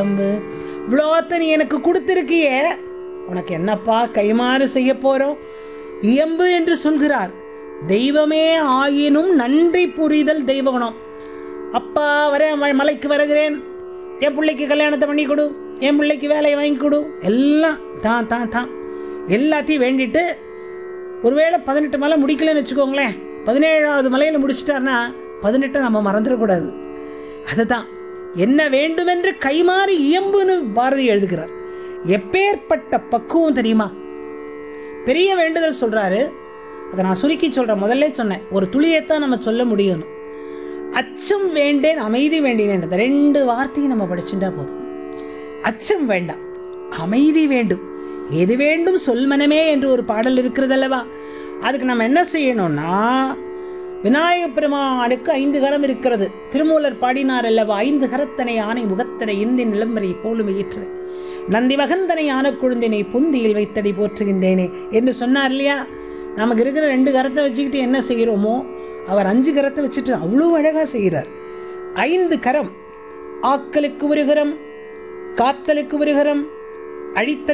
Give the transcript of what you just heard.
இயம்பு இவ்வளோத்த நீ எனக்கு கொடுத்துருக்கியே உனக்கு என்னப்பா கைமாறு செய்ய போறோம் இயம்பு என்று சொல்கிறார் தெய்வமே ஆயினும் நன்றி புரிதல் தெய்வகுணம் அப்பா வரேன் ம- மலைக்கு வருகிறேன் என் பிள்ளைக்கு கல்யாணத்தை பண்ணி கொடு என் பிள்ளைக்கு வேலையை வாங்கி கொடு எல்லாம் தான் தான் தான் எல்லாத்தையும் வேண்டிட்டு ஒருவேளை பதினெட்டு மலை முடிக்கலன்னு வச்சுக்கோங்களேன் பதினேழாவது மலையில் முடிச்சிட்டாருன்னா பதினெட்டை நம்ம மறந்துடக்கூடாது அதுதான் என்ன வேண்டுமென்று கைமாறி இயம்புன்னு பாரதி எழுதுகிறார் எப்பேற்பட்ட பக்குவம் தெரியுமா பெரிய வேண்டுதல் சொல்றாரு அதை நான் சுருக்கி சொல்றேன் முதல்ல சொன்னேன் ஒரு துளியைத்தான் நம்ம சொல்ல முடியும் அச்சம் வேண்டேன் அமைதி வேண்டினேன் இந்த ரெண்டு வார்த்தையும் நம்ம படிச்சுட்டா போதும் அச்சம் வேண்டாம் அமைதி வேண்டும் எது வேண்டும் சொல் மனமே என்று ஒரு பாடல் இருக்கிறது அல்லவா அதுக்கு நம்ம என்ன செய்யணும்னா விநாயக பெருமானுக்கு ஐந்து கரம் இருக்கிறது திருமூலர் பாடினார் அல்லவா ஐந்து கரத்தனை ஆணை முகத்தனை இந்தின் நிலம்பரை போலும் ஈற்று நந்தி மகந்தனை ஆன குழுந்தினை புந்தியில் வைத்தடி போற்றுகின்றேனே என்று சொன்னார் இல்லையா நமக்கு இருக்கிற ரெண்டு கரத்தை வச்சுக்கிட்டு என்ன செய்கிறோமோ அவர் அஞ்சு கரத்தை வச்சுட்டு அவ்வளோ அழகாக செய்கிறார் ஐந்து கரம் ஆக்கலுக்கு ஒரு கரம் காத்தலுக்கு ஒரு கரம் அழித்தல்